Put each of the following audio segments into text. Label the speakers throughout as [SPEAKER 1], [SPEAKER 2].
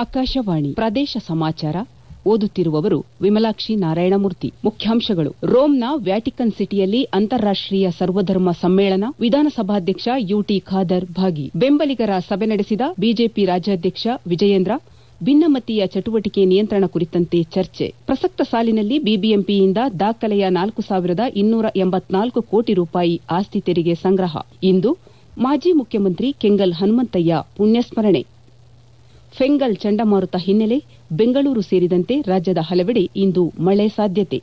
[SPEAKER 1] ಆಕಾಶವಾಣಿ ಪ್ರದೇಶ ಸಮಾಚಾರ ಓದುತ್ತಿರುವವರು ವಿಮಲಾಕ್ಷಿ ನಾರಾಯಣಮೂರ್ತಿ ಮುಖ್ಯಾಂಶಗಳು ರೋಮ್ನ ವ್ಯಾಟಿಕನ್ ಸಿಟಿಯಲ್ಲಿ ಅಂತಾರಾಷ್ಟೀಯ ಸರ್ವಧರ್ಮ ಸಮ್ಮೇಳನ ವಿಧಾನಸಭಾಧ್ಯಕ್ಷ ಯುಟಿ ಖಾದರ್ ಭಾಗಿ ಬೆಂಬಲಿಗರ ಸಭೆ ನಡೆಸಿದ ಬಿಜೆಪಿ ರಾಜ್ಯಾಧ್ಯಕ್ಷ ವಿಜಯೇಂದ್ರ ಭಿನ್ನಮತೀಯ ಚಟುವಟಿಕೆ ನಿಯಂತ್ರಣ ಕುರಿತಂತೆ ಚರ್ಚೆ ಪ್ರಸಕ್ತ ಸಾಲಿನಲ್ಲಿ ಬಿಬಿಎಂಪಿಯಿಂದ ದಾಖಲೆಯ ನಾಲ್ಕು ಸಾವಿರದ ಇನ್ನೂರ ಎಂಬತ್ನಾಲ್ಕು ಕೋಟಿ ರೂಪಾಯಿ ಆಸ್ತಿ ತೆರಿಗೆ ಸಂಗ್ರಹ ಇಂದು ಮಾಜಿ ಮುಖ್ಯಮಂತ್ರಿ ಕೆಂಗಲ್ ಹನುಮಂತಯ್ಯ ಪುಣ್ಯಸ್ಮರಣೆ ಫೆಂಗಲ್ ಚಂಡಮಾರುತ ಹಿನ್ನೆಲೆ ಬೆಂಗಳೂರು ಸೇರಿದಂತೆ ರಾಜ್ಯದ ಹಲವೆಡೆ ಇಂದು ಮಳೆ ಸಾಧ್ಯತೆ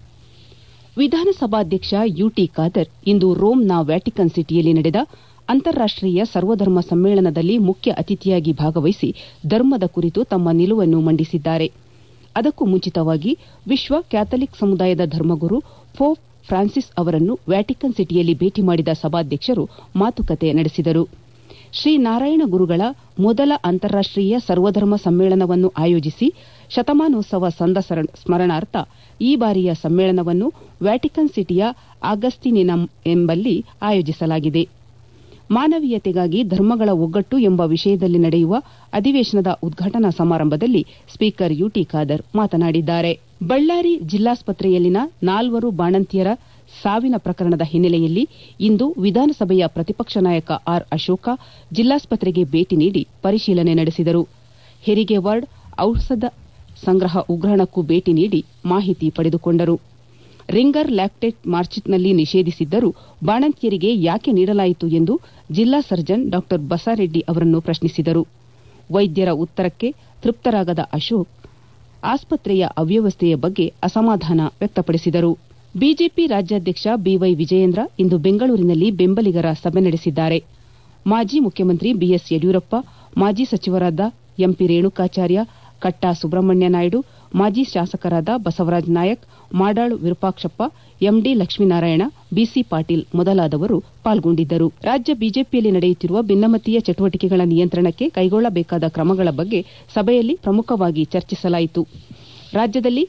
[SPEAKER 1] ವಿಧಾನಸಭಾಧ್ಯಕ್ಷ ಯುಟಿ ಖಾದರ್ ಇಂದು ರೋಮ್ನ ವ್ಯಾಟಿಕನ್ ಸಿಟಿಯಲ್ಲಿ ನಡೆದ ಅಂತಾರಾಷ್ಟೀಯ ಸರ್ವಧರ್ಮ ಸಮ್ಮೇಳನದಲ್ಲಿ ಮುಖ್ಯ ಅತಿಥಿಯಾಗಿ ಭಾಗವಹಿಸಿ ಧರ್ಮದ ಕುರಿತು ತಮ್ಮ ನಿಲುವನ್ನು ಮಂಡಿಸಿದ್ದಾರೆ ಅದಕ್ಕೂ ಮುಂಚಿತವಾಗಿ ವಿಶ್ವ ಕ್ಯಾಥಲಿಕ್ ಸಮುದಾಯದ ಧರ್ಮಗುರು ಪೋಪ್ ಫ್ರಾನ್ಸಿಸ್ ಅವರನ್ನು ವ್ಯಾಟಿಕನ್ ಸಿಟಿಯಲ್ಲಿ ಭೇಟಿ ಮಾಡಿದ ಸಭಾಧ್ಯಕ್ಷರು ಮಾತುಕತೆ ನಡೆಸಿದರು ಶ್ರೀನಾರಾಯಣ ಗುರುಗಳ ಮೊದಲ ಅಂತಾರಾಷ್ಟೀಯ ಸರ್ವಧರ್ಮ ಸಮ್ಮೇಳನವನ್ನು ಆಯೋಜಿಸಿ ಶತಮಾನೋತ್ಸವ ಸಂದ ಸ್ಮರಣಾರ್ಥ ಈ ಬಾರಿಯ ಸಮ್ಮೇಳನವನ್ನು ವ್ಯಾಟಿಕನ್ ಸಿಟಿಯ ಆಗಸ್ತಿನಿನಂ ಎಂಬಲ್ಲಿ ಆಯೋಜಿಸಲಾಗಿದೆ ಮಾನವೀಯತೆಗಾಗಿ ಧರ್ಮಗಳ ಒಗ್ಗಟ್ಟು ಎಂಬ ವಿಷಯದಲ್ಲಿ ನಡೆಯುವ ಅಧಿವೇಶನದ ಉದ್ಘಾಟನಾ ಸಮಾರಂಭದಲ್ಲಿ ಸ್ಪೀಕರ್ ಯುಟಿ ಖಾದರ್ ಮಾತನಾಡಿದ್ದಾರೆ ಬಳ್ಳಾರಿ ಜಿಲ್ಲಾಸ್ಪತ್ರೆಯಲ್ಲಿನ ನಾಲ್ವರು ಬಾಣಂತಿಯರ ಸಾವಿನ ಪ್ರಕರಣದ ಹಿನ್ನೆಲೆಯಲ್ಲಿ ಇಂದು ವಿಧಾನಸಭೆಯ ಪ್ರತಿಪಕ್ಷ ನಾಯಕ ಆರ್ ಅಶೋಕ ಜಿಲ್ಲಾಸ್ಪತ್ರೆಗೆ ಭೇಟಿ ನೀಡಿ ಪರಿಶೀಲನೆ ನಡೆಸಿದರು ಹೆರಿಗೆ ವಾರ್ಡ್ ಔಷಧ ಸಂಗ್ರಹ ಉಗ್ರಾಣಕ್ಕೂ ಭೇಟಿ ನೀಡಿ ಮಾಹಿತಿ ಪಡೆದುಕೊಂಡರು ರಿಂಗರ್ ಲ್ಯಾಕ್ಟೇಟ್ ಮಾರ್ಚ್ನಲ್ಲಿ ನಿಷೇಧಿಸಿದ್ದರೂ ಬಾಣಂತಿಯರಿಗೆ ಯಾಕೆ ನೀಡಲಾಯಿತು ಎಂದು ಜಿಲ್ಲಾ ಸರ್ಜನ್ ಡಾ ಬಸಾರೆಡ್ಡಿ ಅವರನ್ನು ಪ್ರಶ್ನಿಸಿದರು ವೈದ್ಯರ ಉತ್ತರಕ್ಕೆ ತೃಪ್ತರಾಗದ ಅಶೋಕ್ ಆಸ್ಪತ್ರೆಯ ಅವ್ಯವಸ್ಥೆಯ ಬಗ್ಗೆ ಅಸಮಾಧಾನ ವ್ಯಕ್ತಪಡಿಸಿದರು ಬಿಜೆಪಿ ರಾಜ್ಯಾಧ್ಯಕ್ಷ ಬಿವೈ ವಿಜಯೇಂದ್ರ ಇಂದು ಬೆಂಗಳೂರಿನಲ್ಲಿ ಬೆಂಬಲಿಗರ ಸಭೆ ನಡೆಸಿದ್ದಾರೆ ಮಾಜಿ ಮುಖ್ಯಮಂತ್ರಿ ಬಿಎಸ್ ಯಡಿಯೂರಪ್ಪ ಮಾಜಿ ಸಚಿವರಾದ ಎಂಪಿ ರೇಣುಕಾಚಾರ್ಯ ಕಟ್ಟಾ ಸುಬ್ರಹ್ಮಣ್ಯ ನಾಯ್ಡು ಮಾಜಿ ಶಾಸಕರಾದ ಬಸವರಾಜ ನಾಯಕ್ ಮಾಡಾಳು ವಿರೂಪಾಕ್ಷಪ್ಪ ಎಂಡಿ ಲಕ್ಷ್ಮೀನಾರಾಯಣ ಬಿಸಿ ಪಾಟೀಲ್ ಮೊದಲಾದವರು ಪಾಲ್ಗೊಂಡಿದ್ದರು ರಾಜ್ಯ ಬಿಜೆಪಿಯಲ್ಲಿ ನಡೆಯುತ್ತಿರುವ ಭಿನ್ನಮತೀಯ ಚಟುವಟಿಕೆಗಳ ನಿಯಂತ್ರಣಕ್ಕೆ ಕೈಗೊಳ್ಳಬೇಕಾದ ಕ್ರಮಗಳ ಬಗ್ಗೆ ಸಭೆಯಲ್ಲಿ ಪ್ರಮುಖವಾಗಿ ಚರ್ಚಿಸಲಾಯಿತು ರಾಜ್ಯದಲ್ಲಿ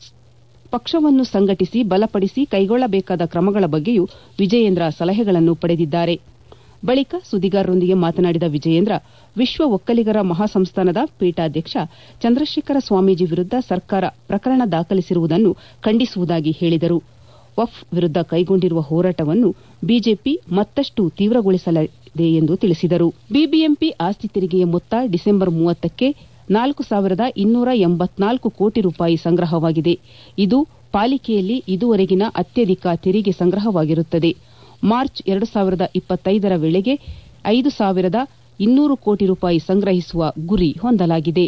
[SPEAKER 1] ಪಕ್ಷವನ್ನು ಸಂಘಟಿಸಿ ಬಲಪಡಿಸಿ ಕೈಗೊಳ್ಳಬೇಕಾದ ಕ್ರಮಗಳ ಬಗ್ಗೆಯೂ ವಿಜಯೇಂದ್ರ ಸಲಹೆಗಳನ್ನು ಪಡೆದಿದ್ದಾರೆ ಬಳಿಕ ಸುದ್ದಿಗಾರರೊಂದಿಗೆ ಮಾತನಾಡಿದ ವಿಜಯೇಂದ್ರ ವಿಶ್ವ ಒಕ್ಕಲಿಗರ ಮಹಾಸಂಸ್ಥಾನದ ಪೀಠಾಧ್ಯಕ್ಷ ಚಂದ್ರಶೇಖರ ಸ್ವಾಮೀಜಿ ವಿರುದ್ದ ಸರ್ಕಾರ ಪ್ರಕರಣ ದಾಖಲಿಸಿರುವುದನ್ನು ಖಂಡಿಸುವುದಾಗಿ ಹೇಳಿದರು ವಫ್ ವಿರುದ್ದ ಕೈಗೊಂಡಿರುವ ಹೋರಾಟವನ್ನು ಬಿಜೆಪಿ ಮತ್ತಷ್ಟು ತೀವ್ರಗೊಳಿಸಲಿದೆ ಎಂದು ತಿಳಿಸಿದರು ಬಿಬಿಎಂಪಿ ಆಸ್ತಿ ತೆರಿಗೆಯ ಮೊತ್ತ ಡಿಸೆಂಬರ್ ಮೂವತ್ತಕ್ಕೆ ನಾಲ್ಕು ಸಾವಿರದ ಇನ್ನೂರ ಎಂಬತ್ನಾಲ್ಕು ಕೋಟಿ ರೂಪಾಯಿ ಸಂಗ್ರಹವಾಗಿದೆ ಇದು ಪಾಲಿಕೆಯಲ್ಲಿ ಇದುವರೆಗಿನ ಅತ್ಯಧಿಕ ತೆರಿಗೆ ಸಂಗ್ರಹವಾಗಿರುತ್ತದೆ ಮಾರ್ಚ್ ಎರಡು ಸಾವಿರದ ಇಪ್ಪತ್ತೈದರ ವೇಳೆಗೆ ಐದು ಸಾವಿರದ ಇನ್ನೂರು ಕೋಟಿ ರೂಪಾಯಿ ಸಂಗ್ರಹಿಸುವ ಗುರಿ ಹೊಂದಲಾಗಿದೆ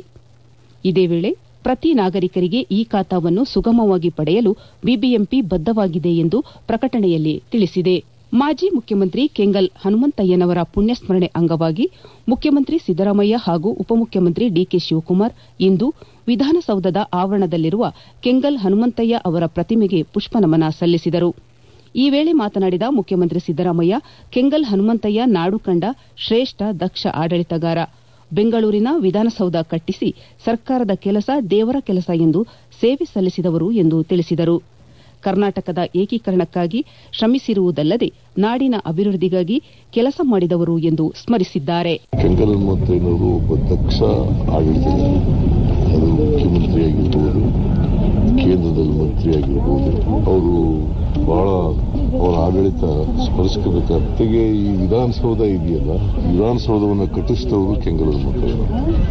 [SPEAKER 1] ಇದೇ ವೇಳೆ ಪ್ರತಿ ನಾಗರಿಕರಿಗೆ ಈ ಖಾತಾವನ್ನು ಸುಗಮವಾಗಿ ಪಡೆಯಲು ಬಿಬಿಎಂಪಿ ಬದ್ದವಾಗಿದೆ ಎಂದು ಪ್ರಕಟಣೆಯಲ್ಲಿ ತಿಳಿಸಿದೆ ಮಾಜಿ ಮುಖ್ಯಮಂತ್ರಿ ಕೆಂಗಲ್ ಹನುಮಂತಯ್ಯನವರ ಪುಣ್ಯಸ್ಮರಣೆ ಅಂಗವಾಗಿ ಮುಖ್ಯಮಂತ್ರಿ ಸಿದ್ದರಾಮಯ್ಯ ಹಾಗೂ ಉಪಮುಖ್ಯಮಂತ್ರಿ ಡಿಕೆ ಶಿವಕುಮಾರ್ ಇಂದು ವಿಧಾನಸೌಧದ ಆವರಣದಲ್ಲಿರುವ ಕೆಂಗಲ್ ಹನುಮಂತಯ್ಯ ಅವರ ಪ್ರತಿಮೆಗೆ ಪುಷ್ಪನಮನ ಸಲ್ಲಿಸಿದರು ಈ ವೇಳೆ ಮಾತನಾಡಿದ ಮುಖ್ಯಮಂತ್ರಿ ಸಿದ್ದರಾಮಯ್ಯ ಕೆಂಗಲ್ ಹನುಮಂತಯ್ಯ ನಾಡು ಕಂಡ ಶ್ರೇಷ್ಠ ದಕ್ಷ ಆಡಳಿತಗಾರ ಬೆಂಗಳೂರಿನ ವಿಧಾನಸೌಧ ಕಟ್ಟಿಸಿ ಸರ್ಕಾರದ ಕೆಲಸ ದೇವರ ಕೆಲಸ ಎಂದು ಸೇವೆ ಸಲ್ಲಿಸಿದವರು ಎಂದು ತಿಳಿಸಿದರು ಕರ್ನಾಟಕದ ಏಕೀಕರಣಕ್ಕಾಗಿ ಶ್ರಮಿಸಿರುವುದಲ್ಲದೆ ನಾಡಿನ ಅಭಿವೃದ್ಧಿಗಾಗಿ ಕೆಲಸ ಮಾಡಿದವರು ಎಂದು ಸ್ಮರಿಸಿದ್ದಾರೆ
[SPEAKER 2] ಕೆಂಗಲ್ ಹನುಮಂತಯ್ಯನವರು ಒಬ್ಬ ದಕ್ಷ ಆಡಳಿತಗಾರ ಅದು ಮುಖ್ಯಮಂತ್ರಿಯಾಗಿರ್ಬೋದು ಕೇಂದ್ರದಲ್ಲಿ ಮಂತ್ರಿಯಾಗಿರ್ಬೋದು ಅವರು ಬಹಳ ಅವರ ಆಡಳಿತ ಸ್ಮರಿಸ್ಕೋಬೇಕಾಗ್ತಿಗೆ ಈ ವಿಧಾನಸೌಧ ಇದೆಯಲ್ಲ ವಿಧಾನಸೌಧವನ್ನು ಕಟ್ಟಿಸಿದವರು ಕೆಂಗಲ್ ಹನುಮಂತಯ್ಯ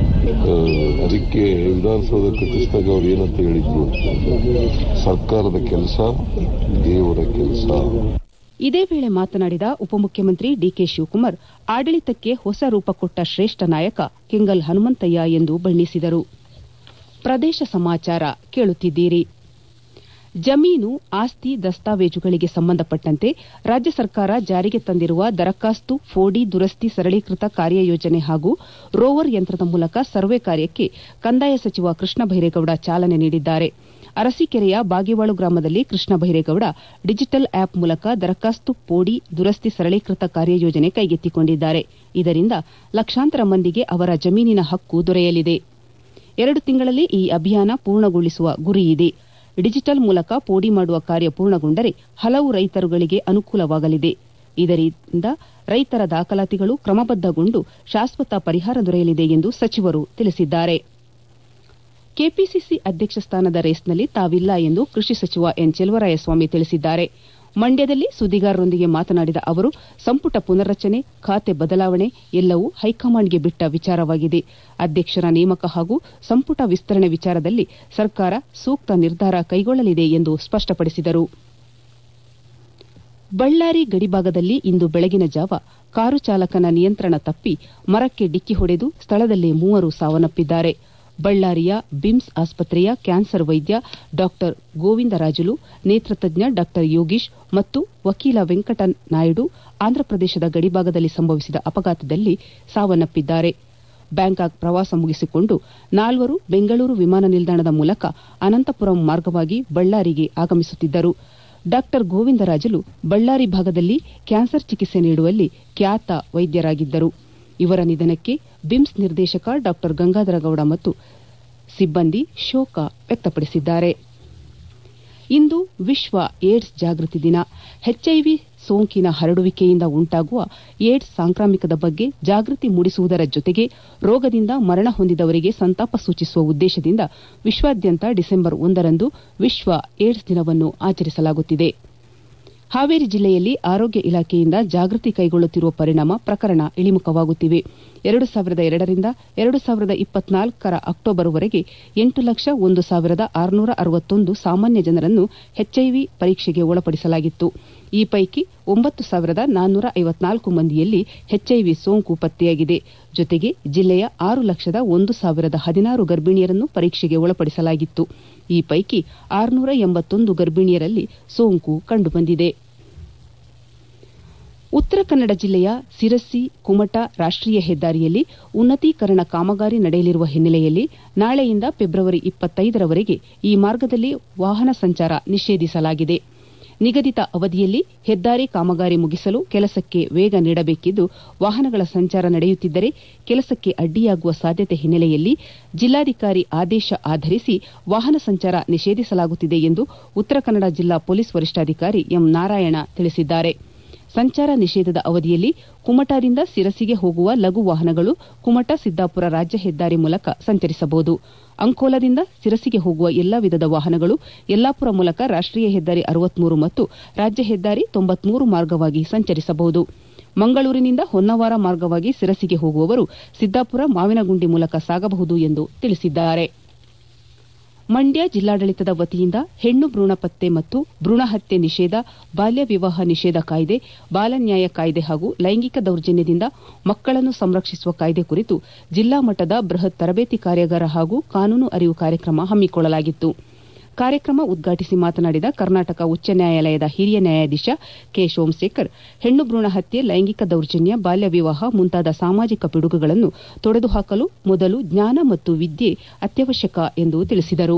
[SPEAKER 2] ಅದಕ್ಕೆ ವಿಧಾನಸೌಧ ಕಟ್ಟಿಸಿದಾಗ ಅವ್ರು ಏನಂತ ಹೇಳಿದ್ರು ಸರ್ಕಾರದ ಕೆಲಸ ದೇವರ ಕೆಲಸ
[SPEAKER 1] ಇದೇ ವೇಳೆ ಮಾತನಾಡಿದ ಉಪಮುಖ್ಯಮಂತ್ರಿ ಡಿಕೆ ಶಿವಕುಮಾರ್ ಆಡಳಿತಕ್ಕೆ ಹೊಸ ರೂಪ ಕೊಟ್ಟ ಶ್ರೇಷ್ಠ ನಾಯಕ ಕೆಂಗಲ್ ಹನುಮಂತಯ್ಯ ಎಂದು ಬಣ್ಣಿಸಿದರು ಪ್ರದೇಶ ಸಮಾಚಾರ ಕೇಳುತ್ತಿದ್ದೀರಿ ಜಮೀನು ಆಸ್ತಿ ದಸ್ತಾವೇಜುಗಳಿಗೆ ಸಂಬಂಧಪಟ್ಟಂತೆ ರಾಜ್ಯ ಸರ್ಕಾರ ಜಾರಿಗೆ ತಂದಿರುವ ದರಖಾಸ್ತು ಫೋಡಿ ದುರಸ್ತಿ ಸರಳೀಕೃತ ಕಾರ್ಯಯೋಜನೆ ಹಾಗೂ ರೋವರ್ ಯಂತ್ರದ ಮೂಲಕ ಸರ್ವೆ ಕಾರ್ಯಕ್ಕೆ ಕಂದಾಯ ಸಚಿವ ಕೃಷ್ಣ ಬೈರೇಗೌಡ ಚಾಲನೆ ನೀಡಿದ್ದಾರೆ ಅರಸೀಕೆರೆಯ ಬಾಗೇವಾಳು ಗ್ರಾಮದಲ್ಲಿ ಕೃಷ್ಣ ಬೈರೇಗೌಡ ಡಿಜಿಟಲ್ ಆಪ್ ಮೂಲಕ ದರಖಾಸ್ತು ಪೋಡಿ ದುರಸ್ತಿ ಸರಳೀಕೃತ ಕಾರ್ಯಯೋಜನೆ ಕೈಗೆತ್ತಿಕೊಂಡಿದ್ದಾರೆ ಇದರಿಂದ ಲಕ್ಷಾಂತರ ಮಂದಿಗೆ ಅವರ ಜಮೀನಿನ ಹಕ್ಕು ದೊರೆಯಲಿದೆ ಎರಡು ತಿಂಗಳಲ್ಲಿ ಈ ಅಭಿಯಾನ ಪೂರ್ಣಗೊಳಿಸುವ ಗುರಿಯಿದೆ ಡಿಜಿಟಲ್ ಮೂಲಕ ಪೋಡಿ ಮಾಡುವ ಕಾರ್ಯ ಪೂರ್ಣಗೊಂಡರೆ ಹಲವು ರೈತರುಗಳಿಗೆ ಅನುಕೂಲವಾಗಲಿದೆ ಇದರಿಂದ ರೈತರ ದಾಖಲಾತಿಗಳು ಕ್ರಮಬದ್ದಗೊಂಡು ಶಾಶ್ವತ ಪರಿಹಾರ ದೊರೆಯಲಿದೆ ಎಂದು ಸಚಿವರು ತಿಳಿಸಿದ್ದಾರೆ ಕೆಪಿಸಿಸಿ ಅಧ್ಯಕ್ಷ ಸ್ಥಾನದ ರೇಸ್ನಲ್ಲಿ ತಾವಿಲ್ಲ ಎಂದು ಕೃಷಿ ಸಚಿವ ಎನ್ ಚೆಲುವರಾಯಸ್ವಾಮಿ ತಿಳಿಸಿದ್ದಾರೆ ಮಂಡ್ಯದಲ್ಲಿ ಸುದ್ದಿಗಾರರೊಂದಿಗೆ ಮಾತನಾಡಿದ ಅವರು ಸಂಪುಟ ಪುನರ್ರಚನೆ ಖಾತೆ ಬದಲಾವಣೆ ಎಲ್ಲವೂ ಹೈಕಮಾಂಡ್ಗೆ ಬಿಟ್ಟ ವಿಚಾರವಾಗಿದೆ ಅಧ್ಯಕ್ಷರ ನೇಮಕ ಹಾಗೂ ಸಂಪುಟ ವಿಸ್ತರಣೆ ವಿಚಾರದಲ್ಲಿ ಸರ್ಕಾರ ಸೂಕ್ತ ನಿರ್ಧಾರ ಕೈಗೊಳ್ಳಲಿದೆ ಎಂದು ಸ್ಪಷ್ಟಪಡಿಸಿದರು ಬಳ್ಳಾರಿ ಗಡಿಭಾಗದಲ್ಲಿ ಇಂದು ಬೆಳಗಿನ ಜಾವ ಕಾರು ಚಾಲಕನ ನಿಯಂತ್ರಣ ತಪ್ಪಿ ಮರಕ್ಕೆ ಡಿಕ್ಕಿ ಹೊಡೆದು ಸ್ಥಳದಲ್ಲೇ ಮೂವರು ಸಾವನ್ನಪ್ಪಿದ್ದಾರೆ ಬಳ್ಳಾರಿಯ ಬಿಮ್ಸ್ ಆಸ್ಪತ್ರೆಯ ಕ್ಯಾನ್ಸರ್ ವೈದ್ಯ ಡಾ ಗೋವಿಂದರಾಜುಲು ನೇತ್ರತಜ್ಞ ಡಾ ಯೋಗೀಶ್ ಮತ್ತು ವಕೀಲ ವೆಂಕಟ ನಾಯ್ಡು ಆಂಧ್ರಪ್ರದೇಶದ ಗಡಿಭಾಗದಲ್ಲಿ ಸಂಭವಿಸಿದ ಅಪಘಾತದಲ್ಲಿ ಸಾವನ್ನಪ್ಪಿದ್ದಾರೆ ಬ್ಯಾಂಕಾಕ್ ಪ್ರವಾಸ ಮುಗಿಸಿಕೊಂಡು ನಾಲ್ವರು ಬೆಂಗಳೂರು ವಿಮಾನ ನಿಲ್ದಾಣದ ಮೂಲಕ ಅನಂತಪುರಂ ಮಾರ್ಗವಾಗಿ ಬಳ್ಳಾರಿಗೆ ಆಗಮಿಸುತ್ತಿದ್ದರು ಡಾ ಗೋವಿಂದರಾಜುಲು ಬಳ್ಳಾರಿ ಭಾಗದಲ್ಲಿ ಕ್ಯಾನ್ಸರ್ ಚಿಕಿತ್ಸೆ ನೀಡುವಲ್ಲಿ ಖ್ಯಾತ ವೈದ್ಯರಾಗಿದ್ದರು ಇವರ ನಿಧನಕ್ಕೆ ಬಿಮ್ಸ್ ನಿರ್ದೇಶಕ ಡಾ ಗಂಗಾಧರಗೌಡ ಮತ್ತು ಸಿಬ್ಬಂದಿ ಶೋಕ ವ್ಯಕ್ತಪಡಿಸಿದ್ದಾರೆ ಇಂದು ವಿಶ್ವ ಏಡ್ಸ್ ಜಾಗೃತಿ ದಿನ ಎಚ್ಐವಿ ಸೋಂಕಿನ ಹರಡುವಿಕೆಯಿಂದ ಉಂಟಾಗುವ ಏಡ್ಸ್ ಸಾಂಕ್ರಾಮಿಕದ ಬಗ್ಗೆ ಜಾಗೃತಿ ಮೂಡಿಸುವುದರ ಜೊತೆಗೆ ರೋಗದಿಂದ ಮರಣ ಹೊಂದಿದವರಿಗೆ ಸಂತಾಪ ಸೂಚಿಸುವ ಉದ್ದೇಶದಿಂದ ವಿಶ್ವಾದ್ಯಂತ ಡಿಸೆಂಬರ್ ಒಂದರಂದು ವಿಶ್ವ ಏಡ್ಸ್ ದಿನವನ್ನು ಆಚರಿಸಲಾಗುತ್ತಿದೆ ಹಾವೇರಿ ಜಿಲ್ಲೆಯಲ್ಲಿ ಆರೋಗ್ಯ ಇಲಾಖೆಯಿಂದ ಜಾಗೃತಿ ಕೈಗೊಳ್ಳುತ್ತಿರುವ ಪರಿಣಾಮ ಪ್ರಕರಣ ಇಳಿಮುಖವಾಗುತ್ತಿವೆ ಎರಡು ಸಾವಿರದ ಎರಡರಿಂದ ಎರಡು ಸಾವಿರದ ಇಪ್ಪತ್ನಾಲ್ಕರ ಅಕ್ಟೋಬರ್ವರೆಗೆ ಎಂಟು ಲಕ್ಷ ಒಂದು ಸಾವಿರದ ಆರುನೂರ ಅರವತ್ತೊಂದು ಸಾಮಾನ್ಯ ಜನರನ್ನು ಎಚ್ಐವಿ ಪರೀಕ್ಷೆಗೆ ಒಳಪಡಿಸಲಾಗಿತ್ತು ಈ ಪೈಕಿ ಒಂಬತ್ತು ಸಾವಿರದ ನಾನ್ನೂರ ಐವತ್ನಾಲ್ಕು ಮಂದಿಯಲ್ಲಿ ಎಚ್ಐವಿ ಸೋಂಕು ಪತ್ತೆಯಾಗಿದೆ ಜೊತೆಗೆ ಜಿಲ್ಲೆಯ ಆರು ಲಕ್ಷದ ಒಂದು ಸಾವಿರದ ಹದಿನಾರು ಗರ್ಭಿಣಿಯರನ್ನು ಪರೀಕ್ಷೆಗೆ ಒಳಪಡಿಸಲಾಗಿತ್ತು ಈ ಪೈಕಿ ಆರುನೂರ ಎಂಬತ್ತೊಂದು ಗರ್ಭಿಣಿಯರಲ್ಲಿ ಸೋಂಕು ಕಂಡುಬಂದಿದೆ ಉತ್ತರ ಕನ್ನಡ ಜಿಲ್ಲೆಯ ಸಿರಸಿ ಕುಮಟಾ ರಾಷ್ಟೀಯ ಹೆದ್ದಾರಿಯಲ್ಲಿ ಉನ್ನತೀಕರಣ ಕಾಮಗಾರಿ ನಡೆಯಲಿರುವ ಹಿನ್ನೆಲೆಯಲ್ಲಿ ನಾಳೆಯಿಂದ ಫೆಬ್ರವರಿ ಇಪ್ಪತ್ತೈದರವರೆಗೆ ಈ ಮಾರ್ಗದಲ್ಲಿ ವಾಹನ ಸಂಚಾರ ನಿಷೇಧಿಸಲಾಗಿದೆ ನಿಗದಿತ ಅವಧಿಯಲ್ಲಿ ಹೆದ್ದಾರಿ ಕಾಮಗಾರಿ ಮುಗಿಸಲು ಕೆಲಸಕ್ಕೆ ವೇಗ ನೀಡಬೇಕಿದ್ದು ವಾಹನಗಳ ಸಂಚಾರ ನಡೆಯುತ್ತಿದ್ದರೆ ಕೆಲಸಕ್ಕೆ ಅಡ್ಡಿಯಾಗುವ ಸಾಧ್ಯತೆ ಹಿನ್ನೆಲೆಯಲ್ಲಿ ಜಿಲ್ಲಾಧಿಕಾರಿ ಆದೇಶ ಆಧರಿಸಿ ವಾಹನ ಸಂಚಾರ ನಿಷೇಧಿಸಲಾಗುತ್ತಿದೆ ಎಂದು ಉತ್ತರ ಕನ್ನಡ ಜಿಲ್ಲಾ ಪೊಲೀಸ್ ವರಿಷ್ಠಾಧಿಕಾರಿ ಎಂ ನಾರಾಯಣ ತಿಳಿಸಿದ್ದಾರೆ ಸಂಚಾರ ನಿಷೇಧದ ಅವಧಿಯಲ್ಲಿ ಕುಮಟಾದಿಂದ ಸಿರಸಿಗೆ ಹೋಗುವ ಲಘು ವಾಹನಗಳು ಕುಮಟಾ ಸಿದ್ದಾಪುರ ರಾಜ್ಯ ಹೆದ್ದಾರಿ ಮೂಲಕ ಸಂಚರಿಸಬಹುದು ಅಂಕೋಲಾದಿಂದ ಸಿರಸಿಗೆ ಹೋಗುವ ಎಲ್ಲಾ ವಿಧದ ವಾಹನಗಳು ಯಲ್ಲಾಪುರ ಮೂಲಕ ರಾಷ್ಟೀಯ ಹೆದ್ದಾರಿ ಅರವತ್ಮೂರು ಮತ್ತು ರಾಜ್ಯ ಹೆದ್ದಾರಿ ತೊಂಬತ್ಮೂರು ಮಾರ್ಗವಾಗಿ ಸಂಚರಿಸಬಹುದು ಮಂಗಳೂರಿನಿಂದ ಹೊನ್ನವಾರ ಮಾರ್ಗವಾಗಿ ಸಿರಸಿಗೆ ಹೋಗುವವರು ಸಿದ್ದಾಪುರ ಮಾವಿನಗುಂಡಿ ಮೂಲಕ ಸಾಗಬಹುದು ಎಂದು ತಿಳಿಸಿದ್ದಾರೆ ಮಂಡ್ಯ ಜಿಲ್ಲಾಡಳಿತದ ವತಿಯಿಂದ ಹೆಣ್ಣು ಭ್ರೂಣ ಪತ್ತೆ ಮತ್ತು ಭ್ರೂಣ ಹತ್ಯೆ ನಿಷೇಧ ಬಾಲ್ಯ ವಿವಾಹ ನಿಷೇಧ ಕಾಯ್ದೆ ಬಾಲನ್ಯಾಯ ಕಾಯ್ದೆ ಹಾಗೂ ಲೈಂಗಿಕ ದೌರ್ಜನ್ಯದಿಂದ ಮಕ್ಕಳನ್ನು ಸಂರಕ್ಷಿಸುವ ಕಾಯ್ದೆ ಕುರಿತು ಜಿಲ್ಲಾ ಮಟ್ಟದ ಬೃಹತ್ ತರಬೇತಿ ಕಾರ್ಯಾಗಾರ ಹಾಗೂ ಕಾನೂನು ಅರಿವು ಕಾರ್ಯಕ್ರಮ ಹಮ್ಮಿಕೊಳ್ಳಲಾಗಿತ್ತು ಕಾರ್ಯಕ್ರಮ ಉದ್ಘಾಟಿಸಿ ಮಾತನಾಡಿದ ಕರ್ನಾಟಕ ಉಚ್ಚ ನ್ಯಾಯಾಲಯದ ಹಿರಿಯ ನ್ಯಾಯಾಧೀಶ ಕೆ ಸೋಮಶೇಖರ್ ಹೆಣ್ಣು ಭ್ರೂಣ ಹತ್ಯೆ ಲೈಂಗಿಕ ದೌರ್ಜನ್ಯ ಬಾಲ್ಯ ವಿವಾಹ ಮುಂತಾದ ಸಾಮಾಜಿಕ ಪಿಡುಗುಗಳನ್ನು ತೊಡೆದುಹಾಕಲು ಮೊದಲು ಜ್ಞಾನ ಮತ್ತು ವಿದ್ಯೆ ಅತ್ಯವಶ್ಯಕ ಎಂದು ತಿಳಿಸಿದರು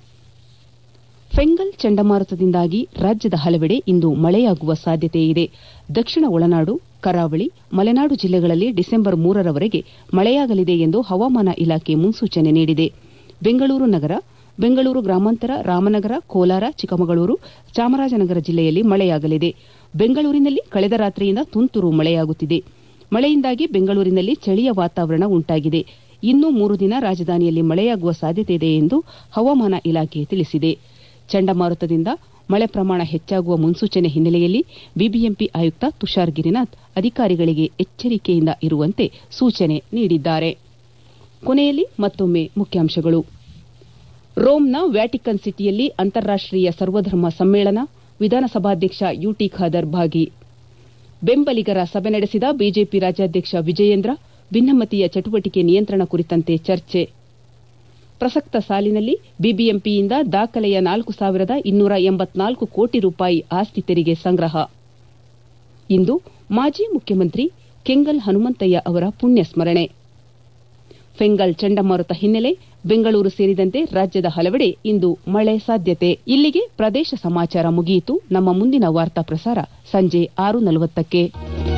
[SPEAKER 1] ಫೆಂಗಲ್ ಚಂಡಮಾರುತದಿಂದಾಗಿ ರಾಜ್ಯದ ಹಲವೆಡೆ ಇಂದು ಮಳೆಯಾಗುವ ಸಾಧ್ಯತೆಯಿದೆ ದಕ್ಷಿಣ ಒಳನಾಡು ಕರಾವಳಿ ಮಲೆನಾಡು ಜಿಲ್ಲೆಗಳಲ್ಲಿ ಡಿಸೆಂಬರ್ ಮೂರರವರೆಗೆ ಮಳೆಯಾಗಲಿದೆ ಎಂದು ಹವಾಮಾನ ಇಲಾಖೆ ಮುನ್ಸೂಚನೆ ನೀಡಿದೆ ಬೆಂಗಳೂರು ನಗರ ಬೆಂಗಳೂರು ಗ್ರಾಮಾಂತರ ರಾಮನಗರ ಕೋಲಾರ ಚಿಕ್ಕಮಗಳೂರು ಚಾಮರಾಜನಗರ ಜಿಲ್ಲೆಯಲ್ಲಿ ಮಳೆಯಾಗಲಿದೆ ಬೆಂಗಳೂರಿನಲ್ಲಿ ಕಳೆದ ರಾತ್ರಿಯಿಂದ ತುಂತುರು ಮಳೆಯಾಗುತ್ತಿದೆ ಮಳೆಯಿಂದಾಗಿ ಬೆಂಗಳೂರಿನಲ್ಲಿ ಚಳಿಯ ವಾತಾವರಣ ಉಂಟಾಗಿದೆ ಇನ್ನೂ ಮೂರು ದಿನ ರಾಜಧಾನಿಯಲ್ಲಿ ಮಳೆಯಾಗುವ ಸಾಧ್ಯತೆಯಿದೆ ಎಂದು ಹವಾಮಾನ ಇಲಾಖೆ ತಿಳಿಸಿದೆ ಚಂಡಮಾರುತದಿಂದ ಮಳೆ ಪ್ರಮಾಣ ಹೆಚ್ಚಾಗುವ ಮುನ್ಸೂಚನೆ ಹಿನ್ನೆಲೆಯಲ್ಲಿ ಬಿಬಿಎಂಪಿ ಆಯುಕ್ತ ತುಷಾರ್ ಗಿರಿನಾಥ್ ಅಧಿಕಾರಿಗಳಿಗೆ ಎಚ್ಚರಿಕೆಯಿಂದ ಇರುವಂತೆ ಸೂಚನೆ ನೀಡಿದ್ದಾರೆ ಕೊನೆಯಲ್ಲಿ ಮತ್ತೊಮ್ಮೆ ಮುಖ್ಯಾಂಶಗಳು ರೋಮ್ನ ವ್ಯಾಟಿಕನ್ ಸಿಟಿಯಲ್ಲಿ ಅಂತಾರಾಷ್ಟೀಯ ಸರ್ವಧರ್ಮ ಸಮ್ಮೇಳನ ವಿಧಾನಸಭಾಧ್ಯಕ್ಷ ಯುಟಿ ಖಾದರ್ ಭಾಗಿ ಬೆಂಬಲಿಗರ ಸಭೆ ನಡೆಸಿದ ಬಿಜೆಪಿ ರಾಜ್ಯಾಧ್ಯಕ್ಷ ವಿಜಯೇಂದ್ರ ಭಿನ್ನಮತೀಯ ಚಟುವಟಿಕೆ ನಿಯಂತ್ರಣ ಕುರಿತಂತೆ ಚರ್ಚೆ ಪ್ರಸಕ್ತ ಸಾಲಿನಲ್ಲಿ ಬಿಬಿಎಂಪಿಯಿಂದ ದಾಖಲೆಯ ನಾಲ್ಕು ಸಾವಿರದ ಇನ್ನೂರ ಎಂಬತ್ನಾಲ್ಕು ಕೋಟಿ ರೂಪಾಯಿ ಆಸ್ತಿ ತೆರಿಗೆ ಸಂಗ್ರಹ ಇಂದು ಮಾಜಿ ಮುಖ್ಯಮಂತ್ರಿ ಕೆಂಗಲ್ ಹನುಮಂತಯ್ಯ ಅವರ ಪುಣ್ಯ ಸ್ಮರಣೆ ಫೆಂಗಲ್ ಚಂಡಮಾರುತ ಹಿನ್ನೆಲೆ ಬೆಂಗಳೂರು ಸೇರಿದಂತೆ ರಾಜ್ಯದ ಹಲವೆಡೆ ಇಂದು ಮಳೆ ಸಾಧ್ಯತೆ ಇಲ್ಲಿಗೆ ಪ್ರದೇಶ ಸಮಾಚಾರ ಮುಗಿಯಿತು ನಮ್ಮ ಮುಂದಿನ ವಾರ್ತಾ ಪ್ರಸಾರ ಸಂಜೆ ಆರು ನಲವತ್ತಕ್ಕೆ